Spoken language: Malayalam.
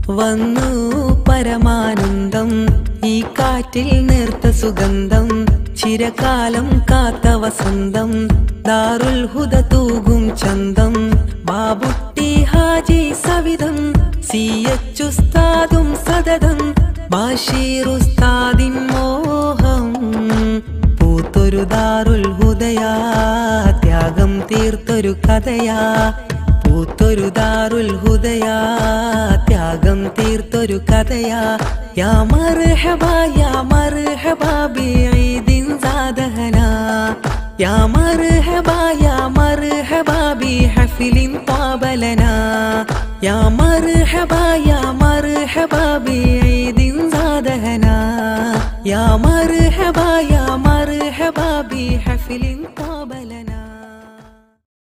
വന്നു പരമാനന്ദം ഈ കാറ്റിൽ നേർത്ത സുഗന്ധം ചിരകാലം കാത്ത വസന്തം ദാറുൽ ഹുദ തൂകും ചന്തം ബാബുട്ടി ഹാജി സവിധം സി എച്ച് ഉസ്താദും സതതം ബാഷീർ ഉസ്താദിൻ മോഹം പൂത്തൊരു ദാറുൽ ഹുദയാ ത്യാഗം തീർത്തൊരു കഥയാ പൂത്തൊരു ദാറുൽ ഹുദയാ ത്യാഗം തീർത്തൊരു കഥയാ യാ മർഹബ യാ മർഹബ ബിഈദിൻ സാദഹന യാ മർഹബ യാ മർഹബ ബിഹഫിലിൻ طابلنا യാ മർഹബ യാ മർഹബ ബിഈദിൻ സാദഹന യാ മർഹബ യാ മർഹബ ബിഹ